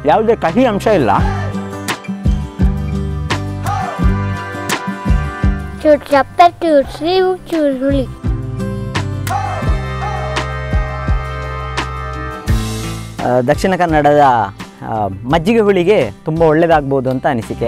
ಯಾವುದೇ ಕಹಿ ಅಂಶ ಇಲ್ಲ ಚೂರು ಸಪ್ಪೆ ಚೂರು ಸಿಹಿ ಚೂರು ಹುಳಿ ಆ, ದಕ್ಷಿಣ ಕನ್ನಡದ ಆ, ಮಜ್ಜಿಗೆ ಹುಳಿಗೆ ತುಂಬ ಒಳ್ಳೆಯದಾಗ್ಬೋದು ಅಂತ ಅನಿಸಿಕೆ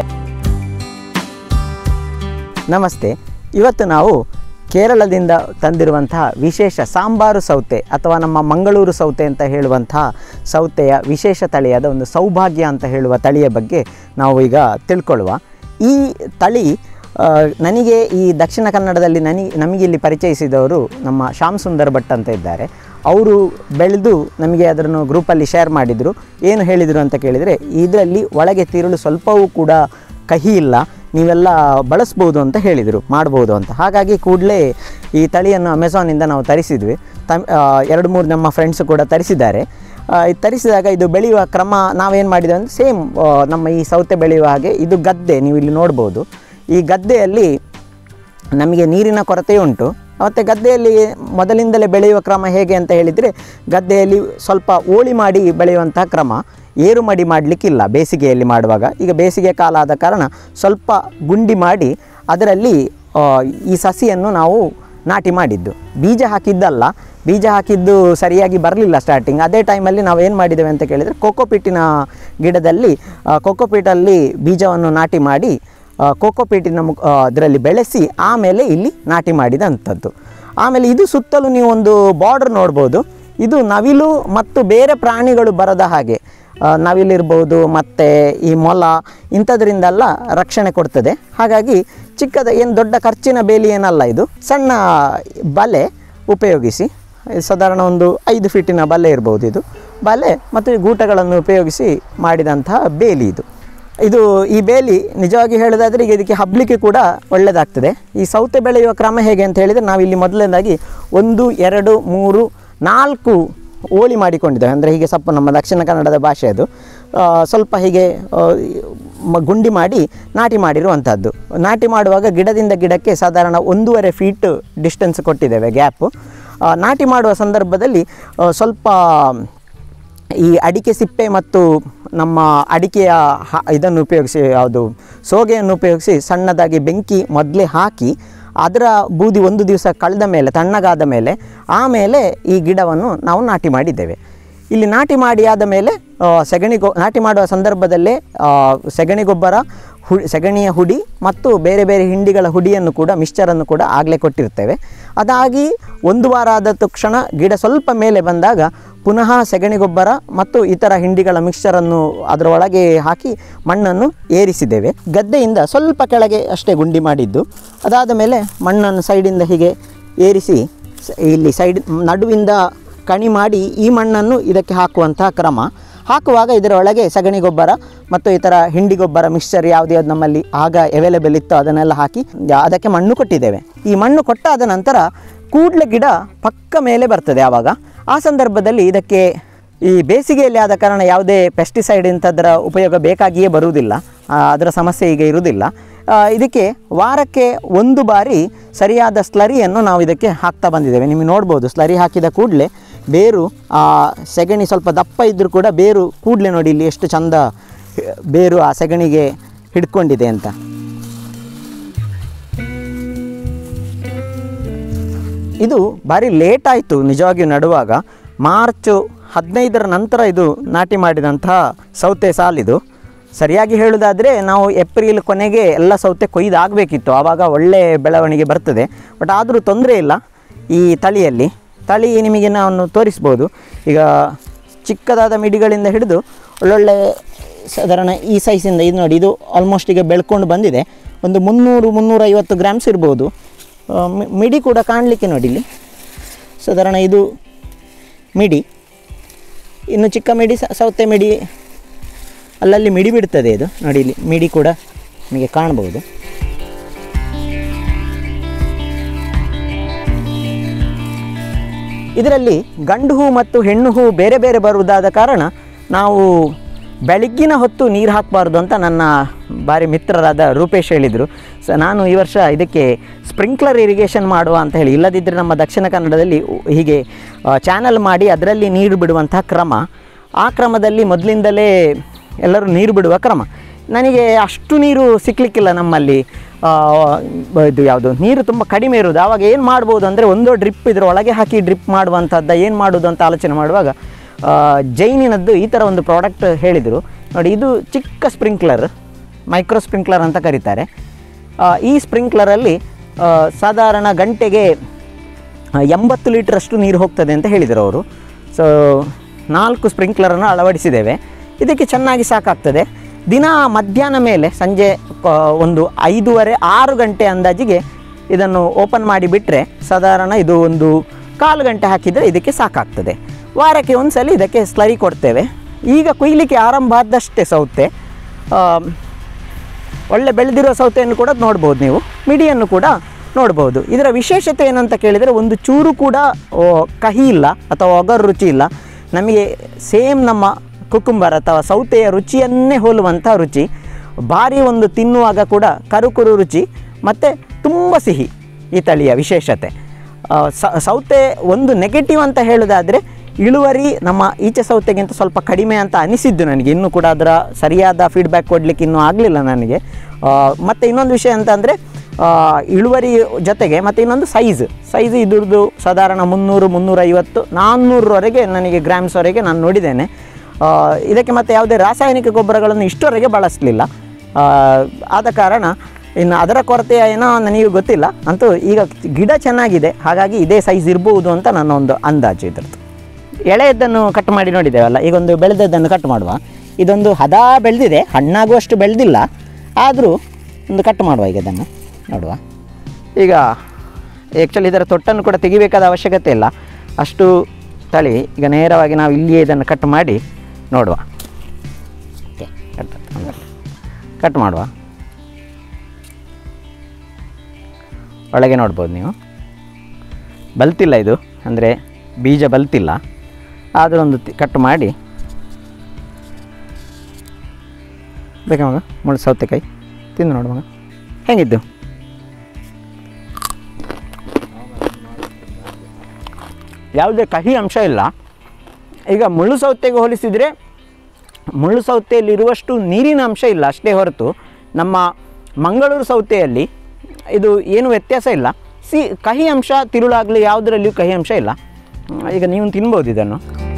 ನಮಸ್ತೆ ಇವತ್ತು ನಾವು ಕೇರಳದಿಂದ ತಂದಿರುವಂತಹ ವಿಶೇಷ ಸಾಂಬಾರು ಸೌತೆ ಅಥವಾ ನಮ್ಮ ಮಂಗಳೂರು ಸೌತೆ ಅಂತ ಹೇಳುವಂತಹ ಸೌತೆಯ ವಿಶೇಷ ತಳಿಯಾದ ಒಂದು ಸೌಭಾಗ್ಯ ಅಂತ ಹೇಳುವ ತಳಿಯ ಬಗ್ಗೆ ನಾವು ಈಗ ತಿಳ್ಕೊಳ್ಳುವ ಈ ತಳಿ ಆ, ನನಗೆ ಈ ದಕ್ಷಿಣ ಕನ್ನಡದಲ್ಲಿ ನನಗೆ ನಮಗಿಲ್ಲಿ ಪರಿಚಯಿಸಿದವರು ನಮ್ಮ ಶ್ಯಾಮ್ ಸುಂದರ್ ಭಟ್ ಅಂತ ಇದ್ದಾರೆ ಅವರು ಬೆಳೆದು ನಮಗೆ ಅದನ್ನು ಗ್ರೂಪಲ್ಲಿ ಶೇರ್ ಮಾಡಿದರು ಏನು ಹೇಳಿದರು ಅಂತ ಕೇಳಿದರೆ ಇದರಲ್ಲಿ ಒಳಗೆ ತಿರುಳು ಸ್ವಲ್ಪವೂ ಕೂಡ ಕಹಿ ಇಲ್ಲ ನೀವೆಲ್ಲ ಬಳಸ್ಬೋದು ಅಂತ ಹೇಳಿದರು ಮಾಡ್ಬೋದು ಅಂತ ಹಾಗಾಗಿ ಕೂಡಲೇ ಈ ತಳಿಯನ್ನು ಅಮೆಝಾನಿಂದ ನಾವು ತರಿಸಿದ್ವಿ ತಮ್ ಆ, ಎರಡು ಮೂರು ನಮ್ಮ ಫ್ರೆಂಡ್ಸು ಕೂಡ ತರಿಸಿದ್ದಾರೆ ಆ, ಇದು ತರಿಸಿದಾಗ ಇದು ಬೆಳೆಯುವ ಕ್ರಮ ನಾವೇನು ಮಾಡಿದ್ದೇವೆ ಅಂದರೆ ಸೇಮ್ ನಮ್ಮ ಈ ಸೌತೆ ಬೆಳೆಯುವ ಹಾಗೆ ಇದು ಗದ್ದೆ ನೀವು ಇಲ್ಲಿ ನೋಡ್ಬೋದು ಈ ಗದ್ದೆಯಲ್ಲಿ ನಮಗೆ ನೀರಿನ ಕೊರತೆ ಉಂಟು ಮತ್ತು ಗದ್ದೆಯಲ್ಲಿ ಮೊದಲಿಂದಲೇ ಬೆಳೆಯುವ ಕ್ರಮ ಹೇಗೆ ಅಂತ ಹೇಳಿದರೆ ಗದ್ದೆಯಲ್ಲಿ ಸ್ವಲ್ಪ ಓಳಿ ಮಾಡಿ ಬೆಳೆಯುವಂತಹ ಕ್ರಮ ಏರು ಮಡಿ ಮಾಡಲಿಕ್ಕಿಲ್ಲ ಬೇಸಿಗೆಯಲ್ಲಿ ಮಾಡುವಾಗ ಈಗ ಬೇಸಿಗೆ ಕಾಲ ಆದ ಕಾರಣ ಸ್ವಲ್ಪ ಗುಂಡಿ ಮಾಡಿ ಅದರಲ್ಲಿ ಆ, ಈ ಸಸಿಯನ್ನು ನಾವು ನಾಟಿ ಮಾಡಿದ್ದು ಬೀಜ ಹಾಕಿದ್ದಲ್ಲ ಬೀಜ ಹಾಕಿದ್ದು ಸರಿಯಾಗಿ ಬರಲಿಲ್ಲ ಸ್ಟಾರ್ಟಿಂಗ್ ಅದೇ ಟೈಮಲ್ಲಿ ನಾವು ಏನು ಮಾಡಿದ್ದೇವೆ ಅಂತ ಕೇಳಿದರೆ ಕೋಕೋಪೀಟಿನ ಗಿಡದಲ್ಲಿ ಆ, ಕೋಕೋಪೀಟಲ್ಲಿ ಬೀಜವನ್ನು ನಾಟಿ ಮಾಡಿ ಆ, ಕೋಕೋಪೀಟಿನ ಮುಖ ಅದರಲ್ಲಿ ಬೆಳೆಸಿ ಆಮೇಲೆ ಇಲ್ಲಿ ನಾಟಿ ಮಾಡಿದಂಥದ್ದು ಆಮೇಲೆ ಇದು ಸುತ್ತಲೂ ನೀವು ಒಂದು ಬಾರ್ಡರ್ ನೋಡ್ಬೋದು ಇದು ನವಿಲು ಮತ್ತು ಬೇರೆ ಪ್ರಾಣಿಗಳು ಬರದ ಹಾಗೆ ಆ, ನವಿಲಿರ್ಬೋದು ಮತ್ತು ಈ ಮೊಲ ಇಂಥದ್ರಿಂದೆಲ್ಲ ರಕ್ಷಣೆ ಕೊಡ್ತದೆ ಹಾಗಾಗಿ ಚಿಕ್ಕದ ಏನು ದೊಡ್ಡ ಖರ್ಚಿನ ಬೇಲಿ ಏನಲ್ಲ ಇದು ಸಣ್ಣ ಬಲೆ ಉಪಯೋಗಿಸಿ ಇದು ಸಾಧಾರಣ ಒಂದು ಐದು ಫೀಟಿನ ಬಲೆ ಇರ್ಬೋದು ಇದು ಬಲೆ ಮತ್ತು ಈ ಗೂಟಗಳನ್ನು ಉಪಯೋಗಿಸಿ ಮಾಡಿದಂತಹ ಬೇಲಿ ಇದು ಇದು ಈ ಬೇಲಿ ನಿಜವಾಗಿ ಹೇಳೋದಾದರೆ ಈಗ ಇದಕ್ಕೆ ಹಬ್ಬಲಿಕ್ಕೆ ಕೂಡ ಒಳ್ಳೆಯದಾಗ್ತದೆ ಈ ಸೌತೆ ಬೆಳೆಯುವ ಕ್ರಮ ಹೇಗೆ ಅಂತ ಹೇಳಿದರೆ ನಾವಿಲ್ಲಿ ಮೊದಲನೇದಾಗಿ ಒಂದು ಎರಡು ಮೂರು ನಾಲ್ಕು ಓಳಿ ಮಾಡಿಕೊಂಡಿದ್ದೇವೆ ಅಂದರೆ ಹೀಗೆ ಸ್ವಲ್ಪ ನಮ್ಮ ದಕ್ಷಿಣ ಕನ್ನಡದ ಭಾಷೆ ಅದು ಆ, ಸ್ವಲ್ಪ ಹೀಗೆ ಆ, ಮ- ಗುಂಡಿ ಮಾಡಿ ನಾಟಿ ಮಾಡಿರುವಂಥದ್ದು ನಾಟಿ ಮಾಡುವಾಗ ಗಿಡದಿಂದ ಗಿಡಕ್ಕೆ ಸಾಧಾರಣ ಒಂದೂವರೆ ಫೀಟ್ ಡಿಸ್ಟೆನ್ಸ್ ಕೊಟ್ಟಿದ್ದೇವೆ ಗ್ಯಾಪು ನಾಟಿ ಮಾಡುವ ಸಂದರ್ಭದಲ್ಲಿ ಆ, ಸ್ವಲ್ಪ ಈ ಅಡಿಕೆ ಸಿಪ್ಪೆ ಮತ್ತು ನಮ್ಮ ಅಡಿಕೆಯ ಹ- ಇದನ್ನು ಉಪಯೋಗಿಸಿ ಯಾವುದು ಸೋಗೆಯನ್ನು ಉಪಯೋಗಿಸಿ ಸಣ್ಣದಾಗಿ ಬೆಂಕಿ ಮೊದಲೇ ಹಾಕಿ ಅದರ ಬೂದಿ ಒಂದು ದಿವಸ ಕಳೆದ ಮೇಲೆ ತಣ್ಣಗಾದ ಮೇಲೆ ಆಮೇಲೆ ಈ ಗಿಡವನ್ನು ನಾವು ನಾಟಿ ಮಾಡಿದ್ದೇವೆ ಇಲ್ಲಿ ನಾಟಿ ಮಾಡಿ ಆದ ಮೇಲೆ ಆ, ಸಗಣಿ ಗೊ ನಾಟಿ ಮಾಡುವ ಸಂದರ್ಭದಲ್ಲೇ ಆ, ಸಗಣಿ ಗೊಬ್ಬರ ಹು ಸಗಣಿಯ ಹುಡಿ ಮತ್ತು ಬೇರೆ ಬೇರೆ ಹಿಂಡಿಗಳ ಹುಡಿಯನ್ನು ಕೂಡ ಮಿಕ್ಸ್ಚರನ್ನು ಕೂಡ ಆಗಲೇ ಕೊಟ್ಟಿರ್ತೇವೆ ಅದಾಗಿ ಒಂದು ವಾರ ಆದ ತಕ್ಷಣ ಗಿಡ ಸ್ವಲ್ಪ ಮೇಲೆ ಬಂದಾಗ ಪುನಃ ಸಗಣಿ ಗೊಬ್ಬರ ಮತ್ತು ಇತರ ಹಿಂಡಿಗಳ ಮಿಕ್ಸ್ಚರನ್ನು ಅದರ ಒಳಗೆ ಹಾಕಿ ಮಣ್ಣನ್ನು ಏರಿಸಿದ್ದೇವೆ ಗದ್ದೆಯಿಂದ ಸ್ವಲ್ಪ ಕೆಳಗೆ ಅಷ್ಟೇ ಗುಂಡಿ ಮಾಡಿದ್ದು ಅದಾದ ಮೇಲೆ ಮಣ್ಣನ್ನು ಸೈಡಿಂದ ಹೀಗೆ ಏರಿಸಿ ಸ- ಇಲ್ಲಿ ಸೈಡ್ ನಡುವಿಂದ ಕಣಿ ಮಾಡಿ ಈ ಮಣ್ಣನ್ನು ಇದಕ್ಕೆ ಹಾಕುವಂತಹ ಕ್ರಮ ಹಾಕುವಾಗ ಇದರ ಒಳಗೆ ಸಗಣಿ ಗೊಬ್ಬರ ಮತ್ತು ಇತರ ಹಿಂಡಿ ಗೊಬ್ಬರ ಮಿಕ್ಸ್ಚರ್ ಯಾವುದು ಯಾವ್ದು ನಮ್ಮಲ್ಲಿ ಆಗ ಅವೈಲೇಬಲ್ ಇತ್ತು ಅದನ್ನೆಲ್ಲ ಹಾಕಿ ಅದಕ್ಕೆ ಮಣ್ಣು ಕೊಟ್ಟಿದ್ದೇವೆ ಈ ಮಣ್ಣು ಕೊಟ್ಟಾದ ನಂತರ ಕೂಡಲೇ ಗಿಡ ಪಕ್ಕ ಮೇಲೆ ಬರ್ತದೆ ಆವಾಗ ಆ ಸಂದರ್ಭದಲ್ಲಿ ಇದಕ್ಕೆ ಈ ಬೇಸಿಗೆಯಲ್ಲಿ ಆದ ಕಾರಣ ಯಾವುದೇ ಪೆಸ್ಟಿಸೈಡ್ ಇಂಥದ್ದರ ಉಪಯೋಗ ಬೇಕಾಗಿಯೇ ಬರುವುದಿಲ್ಲ ಆ, ಅದರ ಸಮಸ್ಯೆ ಈಗ ಇರುವುದಿಲ್ಲ ಆ, ಇದಕ್ಕೆ ವಾರಕ್ಕೆ ಒಂದು ಬಾರಿ ಸರಿಯಾದ ಸ್ಲರಿಯನ್ನು ನಾವು ಇದಕ್ಕೆ ಹಾಕ್ತಾ ಬಂದಿದ್ದೇವೆ ನಿಮಗೆ ನೋಡ್ಬೋದು ಸ್ಲರಿ ಹಾಕಿದ ಕೂಡಲೇ ಬೇರು ಆ ಸೆಗಣಿ ಸ್ವಲ್ಪ ದಪ್ಪ ಇದ್ದರೂ ಕೂಡ ಬೇರು ಕೂಡಲೇ ನೋಡಿ ಇಲ್ಲಿ ಎಷ್ಟು ಚಂದ ಬೇರು ಆ ಸೆಗಣಿಗೆ ಹಿಡ್ಕೊಂಡಿದೆ ಅಂತ ಇದು ಭಾರಿ ಲೇಟ್ ಆಯಿತು ನಿಜವಾಗಿಯೂ ನಡುವಾಗ ಮಾರ್ಚು ಹದಿನೈದರ ನಂತರ ಇದು ನಾಟಿ ಮಾಡಿದಂತಹ ಸೌತೆ ಸಾಲಿದು ಸರಿಯಾಗಿ ಹೇಳೋದಾದರೆ ನಾವು ಏಪ್ರಿಲ್ ಕೊನೆಗೆ ಎಲ್ಲ ಸೌತೆ ಕೊಯ್ದಾಗಬೇಕಿತ್ತು ಆವಾಗ ಒಳ್ಳೆ ಬೆಳವಣಿಗೆ ಬರ್ತದೆ ಬಟ್ ಆದರೂ ತೊಂದರೆ ಇಲ್ಲ ಈ ತಳಿಯಲ್ಲಿ ತಳಿ ನಿಮಗೆ ನಾನು ತೋರಿಸ್ಬೋದು ಈಗ ಚಿಕ್ಕದಾದ ಮಿಡಿಗಳಿಂದ ಹಿಡಿದು ಒಳ್ಳೊಳ್ಳೆ ಸಾಧಾರಣ ಈ ಸೈಜಿಂದ ಇದು ನೋಡಿ ಇದು ಆಲ್ಮೋಸ್ಟ್ ಈಗ ಬೆಳ್ಕೊಂಡು ಬಂದಿದೆ ಒಂದು ಮುನ್ನೂರು ಮುನ್ನೂರೈವತ್ತು ಗ್ರಾಮ್ಸ್ ಇರ್ಬೋದು ಆ, ಮಿ- ಮಿಡಿ ಕೂಡ ಕಾಣಲಿಕ್ಕೆ ನೋಡಿ ಇಲ್ಲಿ ಸಾಧಾರಣ ಇದು ಮಿಡಿ ಇನ್ನು ಚಿಕ್ಕ ಮಿಡಿ ಸ- ಸೌತೆ ಮಿಡಿ ಅಲ್ಲಲ್ಲಿ ಮಿಡಿ ಬಿಡ್ತದೆ ಇದು ನೋಡಿ ಇಲ್ಲಿ ಮಿಡಿ ಕೂಡ ನಿಮಗೆ ಕಾಣ್ಬೋದು ಇದರಲ್ಲಿ ಗಂಡು ಹೂ ಮತ್ತು ಹೆಣ್ಣು ಹೂ ಬೇರೆ ಬೇರೆ ಬರುವುದಾದ ಕಾರಣ ನಾವು ಬೆಳಗ್ಗಿನ ಹೊತ್ತು ನೀರು ಹಾಕಬಾರ್ದು ಅಂತ ನನ್ನ ಬಾರಿ ಮಿತ್ರರಾದ ರೂಪೇಶ್ ಹೇಳಿದರು ಸ ನಾನು ಈ ವರ್ಷ ಇದಕ್ಕೆ ಸ್ಪ್ರಿಂಕ್ಲರ್ ಇರಿಗೇಷನ್ ಮಾಡುವ ಅಂತ ಹೇಳಿ ಇಲ್ಲದಿದ್ದರೆ ನಮ್ಮ ದಕ್ಷಿಣ ಕನ್ನಡದಲ್ಲಿ ಉ- ಹೀಗೆ ಚಾನಲ್ ಮಾಡಿ ಅದರಲ್ಲಿ ನೀರು ಬಿಡುವಂತಹ ಕ್ರಮ ಆ ಕ್ರಮದಲ್ಲಿ ಮೊದಲಿಂದಲೇ ಎಲ್ಲರೂ ನೀರು ಬಿಡುವ ಕ್ರಮ ನನಗೆ ಅಷ್ಟು ನೀರು ಸಿಕ್ಕಲಿಕ್ಕಿಲ್ಲ ನಮ್ಮಲ್ಲಿ ಆ, ಬ- ಇದು ಯಾವುದು ನೀರು ತುಂಬ ಕಡಿಮೆ ಇರೋದು ಆವಾಗ ಏನು ಮಾಡ್ಬೋದು ಅಂದರೆ ಒಂದು ಡ್ರಿಪ್ ಇದ್ರ ಒಳಗೆ ಹಾಕಿ ಡ್ರಿಪ್ ಮಾಡುವಂಥದ್ದು ಏನು ಮಾಡೋದು ಅಂತ ಆಲೋಚನೆ ಮಾಡುವಾಗ ಆ, ಜೈನಿನದ್ದು ಈ ಥರ ಒಂದು ಪ್ರಾಡಕ್ಟ್ ಹೇಳಿದರು ನೋಡಿ ಇದು ಚಿಕ್ಕ ಸ್ಪ್ರಿಂಕ್ಲರ್ ಮೈಕ್ರೋ ಸ್ಪ್ರಿಂಕ್ಲರ್ ಅಂತ ಕರೀತಾರೆ ಆ, ಈ ಸ್ಪ್ರಿಂಕ್ಲರಲ್ಲಿ ಆ, ಸಾಧಾರಣ ಗಂಟೆಗೆ ಆ, ಎಂಬತ್ತು ಲೀಟ್ರಷ್ಟು ನೀರು ಹೋಗ್ತದೆ ಅಂತ ಹೇಳಿದರು ಅವರು ಸೊ ನಾಲ್ಕು ಸ್ಪ್ರಿಂಕ್ಲರನ್ನು ಅಳವಡಿಸಿದ್ದೇವೆ ಇದಕ್ಕೆ ಚೆನ್ನಾಗಿ ಸಾಕಾಗ್ತದೆ ದಿನ ಮಧ್ಯಾಹ್ನ ಮೇಲೆ ಸಂಜೆ ಆ, ಒಂದು ಐದೂವರೆ ಆರು ಗಂಟೆ ಅಂದಾಜಿಗೆ ಇದನ್ನು ಓಪನ್ ಮಾಡಿ ಬಿಟ್ಟರೆ ಸಾಧಾರಣ ಇದು ಒಂದು ಕಾಲು ಗಂಟೆ ಹಾಕಿದರೆ ಇದಕ್ಕೆ ಸಾಕಾಗ್ತದೆ ವಾರಕ್ಕೆ ಒಂದು ಸಲ ಇದಕ್ಕೆ ಸ್ಲರಿ ಕೊಡ್ತೇವೆ ಈಗ ಕೊಯ್ಲಿಕ್ಕೆ ಆರಂಭ ಆದಷ್ಟೇ ಸೌತೆ ಆ, ಒಳ್ಳೆ ಬೆಳೆದಿರೋ ಸೌತೆಯನ್ನು ಕೂಡ ನೋಡ್ಬೋದು ನೀವು ಮಿಡಿಯನ್ನು ಕೂಡ ನೋಡ್ಬೋದು ಇದರ ವಿಶೇಷತೆ ಏನಂತ ಕೇಳಿದರೆ ಒಂದು ಚೂರು ಕೂಡ ಓ, ಕಹಿ ಇಲ್ಲ ಅಥವಾ ಒಗರು ರುಚಿ ಇಲ್ಲ ನಮಗೆ ಸೇಮ್ ನಮ್ಮ ಕುಕುಂಬರ್ ಅಥವಾ ಸೌತೆಯ ರುಚಿಯನ್ನೇ ಹೋಲುವಂಥ ರುಚಿ ಭಾರಿ ಒಂದು ತಿನ್ನುವಾಗ ಕೂಡ ಕರುಕುರು ರುಚಿ ಮತ್ತು ತುಂಬ ಸಿಹಿ ಈ ತಳಿಯ ವಿಶೇಷತೆ ಆ, ಸ- ಸೌತೆ ಒಂದು ನೆಗೆಟಿವ್ ಅಂತ ಹೇಳೋದಾದರೆ ಇಳುವರಿ ನಮ್ಮ ಈಚೆ ಸೌತೆಗಿಂತ ಸ್ವಲ್ಪ ಕಡಿಮೆ ಅಂತ ಅನಿಸಿದ್ದು ನನಗೆ ಇನ್ನೂ ಕೂಡ ಅದರ ಸರಿಯಾದ ಫೀಡ್ಬ್ಯಾಕ್ ಕೊಡಲಿಕ್ಕೆ ಇನ್ನೂ ಆಗಲಿಲ್ಲ ನನಗೆ ಆ, ಮತ್ತು ಇನ್ನೊಂದು ವಿಷಯ ಅಂತ ಅಂದರೆ ಇಳುವರಿ ಜೊತೆಗೆ ಮತ್ತು ಇನ್ನೊಂದು ಸೈಜ್ ಸೈಜ್ ಇದ್ರದ್ದು ಸಾಧಾರಣ ಮುನ್ನೂರು ಮುನ್ನೂರೈವತ್ತು ನಾನ್ನೂರವರೆಗೆ ನನಗೆ ಗ್ರಾಮ್ಸ್ವರೆಗೆ ನಾನು ನೋಡಿದ್ದೇನೆ ಆ, ಇದಕ್ಕೆ ಮತ್ತು ಯಾವುದೇ ರಾಸಾಯನಿಕ ಗೊಬ್ಬರಗಳನ್ನು ಇಷ್ಟವರೆಗೆ ಬಳಸಲಿಲ್ಲ ಆದ ಕಾರಣ ಇನ್ನು ಅದರ ಕೊರತೆ ಏನೋ ನನಗೆ ಗೊತ್ತಿಲ್ಲ ಅಂತೂ ಈಗ ಗಿಡ ಚೆನ್ನಾಗಿದೆ ಹಾಗಾಗಿ ಇದೇ ಸೈಜ್ ಇರ್ಬೋದು ಅಂತ ನನ್ನ ಒಂದು ಅಂದಾಜು ಇದ್ರದ್ದು ಎಳೆಯದ್ದನ್ನು ಕಟ್ ಮಾಡಿ ನೋಡಿದ್ದೇವಲ್ಲ ಈಗ ಒಂದು ಬೆಳೆದದ್ದನ್ನು ಕಟ್ ಮಾಡುವ ಇದೊಂದು ಹದ ಬೆಳೆದಿದೆ ಹಣ್ಣಾಗುವಷ್ಟು ಬೆಳೆದಿಲ್ಲ ಆದರೂ ಒಂದು ಕಟ್ ಮಾಡುವ ಈಗ ಇದನ್ನು ನೋಡುವ ಈಗ ಆ್ಯಕ್ಚುಲಿ ಇದರ ತೊಟ್ಟನ್ನು ಕೂಡ ತೆಗಿಬೇಕಾದ ಅವಶ್ಯಕತೆ ಇಲ್ಲ ಅಷ್ಟು ತಳಿ ಈಗ ನೇರವಾಗಿ ನಾವು ಇಲ್ಲಿಯೇ ಇದನ್ನು ಕಟ್ ಮಾಡಿ ನೋಡುವ ಓಕೆ ಕಟ್ ಕಟ್ ಮಾಡುವ ಒಳಗೆ ನೋಡ್ಬೋದು ನೀವು ಬಲ್ತಿಲ್ಲ ಇದು ಅಂದರೆ ಬೀಜ ಬಲ್ತಿಲ್ಲ ಆದರೂ ಒಂದು ತಿ- ಕಟ್ ಮಾಡಿ ಬೇಕಾ ಮಗ ಮುಳ್ಳು ಸೌತೆಕಾಯಿ ತಿಂದು ನೋಡು ಮಗ ಹೇಗಿದ್ದು ಯಾವುದೇ ಕಹಿ ಅಂಶ ಇಲ್ಲ ಈಗ ಮುಳ್ಳು ಸೌತೆಗೆ ಹೋಲಿಸಿದರೆ ಮುಳ್ಳು ಸೌತೆಯಲ್ಲಿರುವಷ್ಟು ನೀರಿನ ಅಂಶ ಇಲ್ಲ ಅಷ್ಟೇ ಹೊರತು ನಮ್ಮ ಮಂಗಳೂರು ಸೌತೆಯಲ್ಲಿ ಇದು ಏನು ವ್ಯತ್ಯಾಸ ಇಲ್ಲ ಸಿ ಕಹಿ ಅಂಶ ತಿರುಳಾಗಲಿ ಯಾವುದರಲ್ಲಿಯೂ ಕಹಿ ಅಂಶ ಇಲ್ಲ ಹ್ಮ್, ಈಗ ನೀವು ತಿನ್ಬೋದು ಇದನ್ನು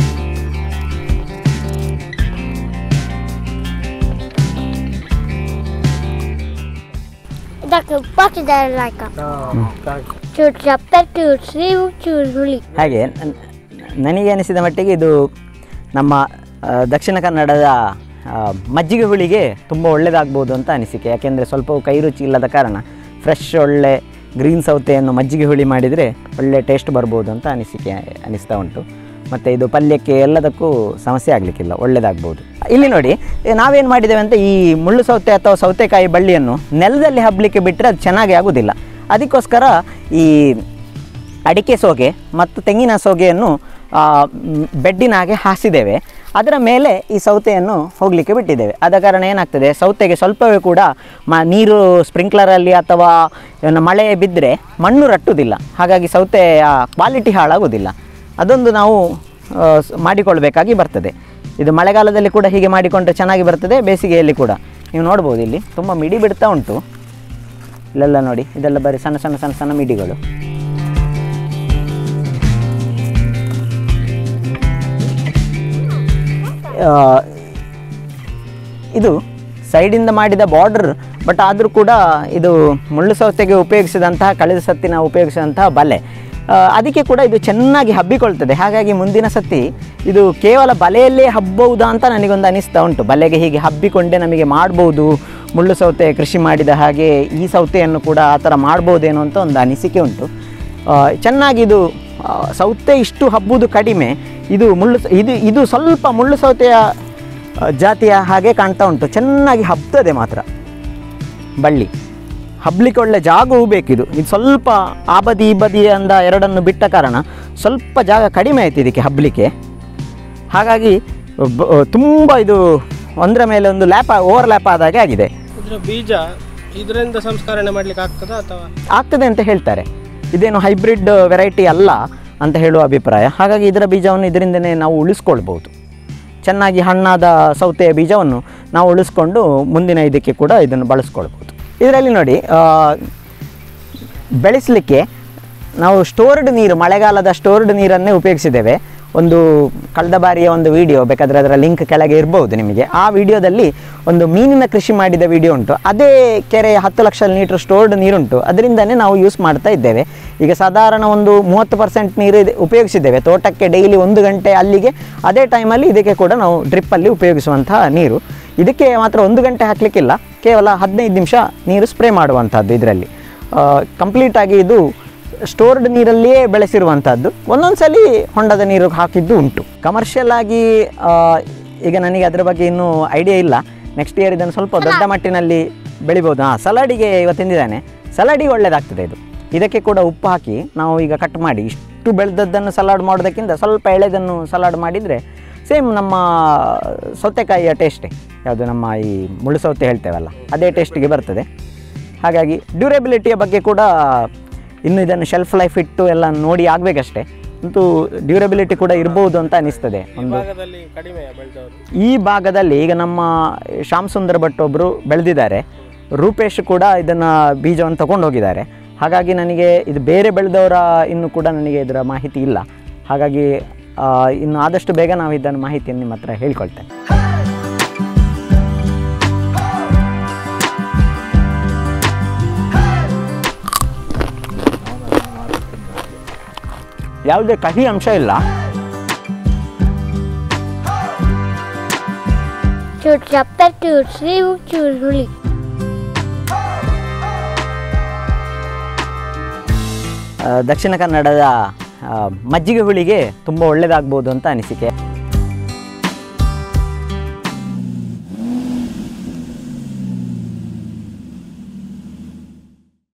ಇದಕ್ಕೆ ಉಪ್ಪಾಕಿದ್ದಾರೆ ಲಾಯ್ಕ ಚೂರು ಚಪ್ಪೆ ಚೂರು ಶ್ರೀವು ಚೂರು ಹುಳಿ ಹಾಗೆ ನನ್- ನನಗೆ ಅನಿಸಿದ ಮಟ್ಟಿಗೆ ಇದು ನಮ್ಮ ಆ, ದಕ್ಷಿಣ ಕನ್ನಡದ ಆ, ಮಜ್ಜಿಗೆ ಹುಳಿಗೆ ತುಂಬ ಒಳ್ಳೆಯದಾಗ್ಬೋದು ಅಂತ ಅನಿಸಿಕೆ ಯಾಕೆಂದರೆ ಸ್ವಲ್ಪ ಕೈ ರುಚಿ ಇಲ್ಲದ ಕಾರಣ ಫ್ರೆಶ್ ಒಳ್ಳೆ ಗ್ರೀನ್ ಸೌತೆಯನ್ನು ಮಜ್ಜಿಗೆ ಹುಳಿ ಮಾಡಿದರೆ ಒಳ್ಳೆ ಟೇಸ್ಟ್ ಬರ್ಬೋದು ಅಂತ ಅನಿಸಿಕೆ ಅನಿಸ್ತಾ ಉಂಟು ಮತ್ತು ಇದು ಪಲ್ಯಕ್ಕೆ ಎಲ್ಲದಕ್ಕೂ ಸಮಸ್ಯೆ ಆಗಲಿಕ್ಕಿಲ್ಲ ಒಳ್ಳೆಯದಾಗ್ಬೋದು ಇಲ್ಲಿ ನೋಡಿ ನಾವೇನು ಮಾಡಿದ್ದೇವೆ ಅಂತ ಈ ಮುಳ್ಳು ಸೌತೆ ಅಥವಾ ಸೌತೆಕಾಯಿ ಬಳ್ಳಿಯನ್ನು ನೆಲದಲ್ಲಿ ಹಬ್ಬಲಿಕ್ಕೆ ಬಿಟ್ಟರೆ ಅದು ಚೆನ್ನಾಗಿ ಆಗೋದಿಲ್ಲ ಅದಕ್ಕೋಸ್ಕರ ಈ ಅಡಿಕೆ ಸೋಗೆ ಮತ್ತು ತೆಂಗಿನ ಸೋಗೆಯನ್ನು ಆ, ಮ್, ಬೆಡ್ಡಿನ ಹಾಗೆ ಹಾಸಿದ್ದೇವೆ ಅದರ ಮೇಲೆ ಈ ಸೌತೆಯನ್ನು ಹೋಗಲಿಕ್ಕೆ ಬಿಟ್ಟಿದ್ದೇವೆ ಆದ ಕಾರಣ ಏನಾಗ್ತದೆ ಸೌತೆಗೆ ಸ್ವಲ್ಪವೇ ಕೂಡ ಮ ನೀರು ಸ್ಪ್ರಿಂಕ್ಲರಲ್ಲಿ ಅಥವಾ ಏನು ಮಳೆ ಬಿದ್ದರೆ ಮಣ್ಣು ರಟ್ಟುವುದಿಲ್ಲ ಹಾಗಾಗಿ ಸೌತೆಯ ಕ್ವಾಲಿಟಿ ಹಾಳಾಗೋದಿಲ್ಲ ಅದೊಂದು ನಾವು ಆ, ಸ್- ಮಾಡಿಕೊಳ್ಬೇಕಾಗಿ ಬರ್ತದೆ ಇದು ಮಳೆಗಾಲದಲ್ಲಿ ಕೂಡ ಹೀಗೆ ಮಾಡಿಕೊಂಡ್ರೆ ಚೆನ್ನಾಗಿ ಬರ್ತದೆ ಬೇಸಿಗೆಯಲ್ಲಿ ಕೂಡ ನೀವು ನೋಡ್ಬೋದು ಇಲ್ಲಿ ತುಂಬ ಮಿಡಿ ಬಿಡ್ತಾ ಉಂಟು ಇಲ್ಲೆಲ್ಲ ನೋಡಿ ಇದೆಲ್ಲ ಬರೀ ಸಣ್ಣ ಸಣ್ಣ ಸಣ್ಣ ಸಣ್ಣ ಮಿಡಿಗಳು ಆ, ಇದು ಸೈಡಿಂದ ಮಾಡಿದ ಬಾರ್ಡರ್ ಬಟ್ ಆದರೂ ಕೂಡ ಇದು ಮುಳ್ಳು ಸೌತೆಗೆ ಉಪಯೋಗಿಸಿದಂತಹ ಕಳೆದ ಸತಿ ನಾವು ಉಪಯೋಗಿಸಿದಂತಹ ಬಲೆ ಆ, ಅದಕ್ಕೆ ಕೂಡ ಇದು ಚೆನ್ನಾಗಿ ಹಬ್ಬಿಕೊಳ್ತದೆ ಹಾಗಾಗಿ ಮುಂದಿನ ಸತಿ ಇದು ಕೇವಲ ಬಲೆಯಲ್ಲೇ ಹಬ್ಬಬಹುದಾ ಅಂತ ನನಗೊಂದು ಅನಿಸ್ತಾ ಉಂಟು ಬಲೆಗೆ ಹೀಗೆ ಹಬ್ಬಿಕೊಂಡೇ ನಮಗೆ ಮಾಡ್ಬೋದು ಮುಳ್ಳು ಸೌತೆ ಕೃಷಿ ಮಾಡಿದ ಹಾಗೆ ಈ ಸೌತೆಯನ್ನು ಕೂಡ ಆ ಥರ ಮಾಡ್ಬೋದೇನೋ ಅಂತ ಒಂದು ಅನಿಸಿಕೆ ಉಂಟು ಆ, ಚೆನ್ನಾಗಿ ಇದು ಆ, ಸೌತೆ ಇಷ್ಟು ಹಬ್ಬುದು ಕಡಿಮೆ ಇದು ಮುಳ್ಳು ಸ- ಇದು ಇದು ಸ್ವಲ್ಪ ಮುಳ್ಳು ಸೌತೆಯ ಆ, ಜಾತಿಯ ಹಾಗೆ ಕಾಣ್ತಾ ಉಂಟು ಚೆನ್ನಾಗಿ ಹಬ್ತದೆ ಮಾತ್ರ ಬಳ್ಳಿ ಹಬ್ಲಿಕ್ಕೆ ಒಳ್ಳೆ ಜಾಗವೂ ಬೇಕಿದು ಇದು ಸ್ವಲ್ಪ ಆ ಬದಿ ಈ ಬದಿ ಅಂದ ಎರಡನ್ನು ಬಿಟ್ಟ ಕಾರಣ ಸ್ವಲ್ಪ ಜಾಗ ಕಡಿಮೆ ಆಯ್ತು ಇದಕ್ಕೆ ಹಬ್ಬಲಿಕ್ಕೆ ಹಾಗಾಗಿ ಬ- ತುಂಬ ಇದು ಒಂದರ ಮೇಲೆ ಒಂದು ಲ್ಯಾಪ್ ಓವರ್ ಲ್ಯಾಪ್ ಆದಾಗೆ ಆಗಿದೆ ಇದ್ರ ಬೀಜ ಇದರಿಂದ ಸಂಸ್ಕರಣೆ ಮಾಡ್ಲಿಕ್ಕೆ ಆಗ್ತದಾ ಅಥವಾ ಆಗ್ತದೆ ಅಂತ ಹೇಳ್ತಾರೆ ಇದೇನು ಹೈಬ್ರಿಡ್ ವೆರೈಟಿ ಅಲ್ಲ ಅಂತ ಹೇಳುವ ಅಭಿಪ್ರಾಯ ಹಾಗಾಗಿ ಇದರ ಬೀಜವನ್ನು ಇದರಿಂದನೇ ನಾವು ಉಳಿಸ್ಕೊಳ್ಬೋದು ಚೆನ್ನಾಗಿ ಹಣ್ಣಾದ ಸೌತೆಯ ಬೀಜವನ್ನು ನಾವು ಉಳಿಸ್ಕೊಂಡು ಮುಂದಿನ ಇದಕ್ಕೆ ಕೂಡ ಇದನ್ನು ಬಳಸ್ಕೊಳ್ಬೋದು ಇದರಲ್ಲಿ ನೋಡಿ ಆ, ಬೆಳೆಸಲಿಕ್ಕೆ ನಾವು ಸ್ಟೋರ್ಡ್ ನೀರು ಮಳೆಗಾಲದ ಸ್ಟೋರ್ಡ್ ನೀರನ್ನೇ ಉಪಯೋಗಿಸಿದ್ದೇವೆ ಒಂದು ಕಳೆದ ಬಾರಿಯ ಒಂದು ವಿಡಿಯೋ ಬೇಕಾದರೆ ಅದರ ಲಿಂಕ್ ಕೆಳಗೆ ಇರ್ಬೋದು ನಿಮಗೆ ಆ ವಿಡಿಯೋದಲ್ಲಿ ಒಂದು ಮೀನಿನ ಕೃಷಿ ಮಾಡಿದ ವಿಡಿಯೋ ಉಂಟು ಅದೇ ಕೆರೆಯ ಹತ್ತು ಲಕ್ಷ ಲೀಟ್ರ್ ಸ್ಟೋರ್ಡ್ ನೀರುಂಟು ಅದರಿಂದನೇ ನಾವು ಯೂಸ್ ಮಾಡ್ತಾ ಇದ್ದೇವೆ ಈಗ ಸಾಧಾರಣ ಒಂದು ಮೂವತ್ತು ಪರ್ಸೆಂಟ್ ನೀರು ಇದೆ- ಉಪಯೋಗಿಸಿದ್ದೇವೆ ತೋಟಕ್ಕೆ ಡೈಲಿ ಒಂದು ಗಂಟೆ ಅಲ್ಲಿಗೆ ಅದೇ ಟೈಮಲ್ಲಿ ಇದಕ್ಕೆ ಕೂಡ ನಾವು ಡ್ರಿಪ್ಪಲ್ಲಿ ಉಪಯೋಗಿಸುವಂತಹ ನೀರು ಇದಕ್ಕೆ ಮಾತ್ರ ಒಂದು ಗಂಟೆ ಹಾಕಲಿಕ್ಕಿಲ್ಲ ಕೇವಲ ಹದಿನೈದು ನಿಮಿಷ ನೀರು ಸ್ಪ್ರೇ ಮಾಡುವಂಥದ್ದು ಇದರಲ್ಲಿ ಕಂಪ್ಲೀಟಾಗಿ ಇದು ಸ್ಟೋರ್ಡ್ ನೀರಲ್ಲಿಯೇ ಬೆಳೆಸಿರುವಂಥದ್ದು ಒಂದೊಂದು ಸಲ ಹೊಂಡದ ನೀರು ಹಾಕಿದ್ದು ಉಂಟು ಕಮರ್ಷಿಯಲ್ ಆಗಿ ಆ, ಈಗ ನನಗೆ ಅದರ ಬಗ್ಗೆ ಇನ್ನೂ ಐಡಿಯಾ ಇಲ್ಲ ನೆಕ್ಸ್ಟ್ ಇಯರ್ ಇದನ್ನು ಸ್ವಲ್ಪ ದೊಡ್ಡ ಮಟ್ಟಿನಲ್ಲಿ ಬೆಳಿಬೋದು ಹಾಂ ಸಲಾಡಿಗೆ ಇವತ್ತು ತಿಂದಿದ್ದಾನೆ ಸಲಾಡಿಗೆ ಒಳ್ಳೆಯದಾಗ್ತದೆ ಇದು ಇದಕ್ಕೆ ಕೂಡ ಉಪ್ಪು ಹಾಕಿ ನಾವು ಈಗ ಕಟ್ ಮಾಡಿ ಇಷ್ಟು ಬೆಳೆದದ್ದನ್ನು ಸಲಾಡ್ ಮಾಡೋದಕ್ಕಿಂತ ಸ್ವಲ್ಪ ಎಳೆದನ್ನು ಸಲಾಡ್ ಮಾಡಿದರೆ ಸೇಮ್ ನಮ್ಮ ಸೌತೆಕಾಯಿಯ ಟೇಸ್ಟೇ ಯಾವುದು ನಮ್ಮ ಈ ಮುಳ್ಳು ಸೌತೆ ಹೇಳ್ತೇವಲ್ಲ ಅದೇ ಟೇಸ್ಟಿಗೆ ಬರ್ತದೆ ಹಾಗಾಗಿ ಡ್ಯೂರೇಬಿಲಿಟಿಯ ಬಗ್ಗೆ ಕೂಡ ಇನ್ನು ಇದನ್ನು ಶೆಲ್ಫ್ ಲೈಫ್ ಇಟ್ಟು ಎಲ್ಲ ನೋಡಿ ಆಗಬೇಕಷ್ಟೇ ಅಂತೂ ಡ್ಯೂರಬಿಲಿಟಿ ಕೂಡ ಇರ್ಬೋದು ಅಂತ ಅನಿಸ್ತದೆ ಈ ಒಂದು ಭಾಗದಲ್ಲಿ ಕಡಿಮೆ ಬೆಳೆದವರು ಈ ಭಾಗದಲ್ಲಿ ಈಗ ನಮ್ಮ ಶ್ಯಾಮ್ ಸುಂದರ್ ಭಟ್ ಒಬ್ಬರು ಬೆಳೆದಿದ್ದಾರೆ ರೂಪೇಶ್ ಕೂಡ ಇದನ್ನು ಬೀಜವನ್ನು ತಗೊಂಡು ಹೋಗಿದ್ದಾರೆ ಹಾಗಾಗಿ ನನಗೆ ಇದು ಬೇರೆ ಬೆಳೆದವರ ಇನ್ನು ಕೂಡ ನನಗೆ ಇದರ ಮಾಹಿತಿ ಇಲ್ಲ ಹಾಗಾಗಿ ಆ, ಇನ್ನು ಆದಷ್ಟು ಬೇಗ ನಾವು ಇದನ್ನು ಮಾಹಿತಿಯನ್ನು ನಿಮ್ಮ ಹತ್ರ ಹೇಳ್ಕೊಳ್ತೇನೆ ಯಾವುದೇ ಕಹಿ ಅಂಶ ಇಲ್ಲ ಚೂರು ಸಪ್ಪೆ ಚೂರು ಸಿಹಿ ಚೂರು ಹುಳಿ ಆ, ದಕ್ಷಿಣ ಕನ್ನಡದ ಆ, ಮಜ್ಜಿಗೆ ಹುಳಿಗೆ ತುಂಬ ಒಳ್ಳೆಯದಾಗ್ಬೋದು ಅಂತ ಅನಿಸಿಕೆ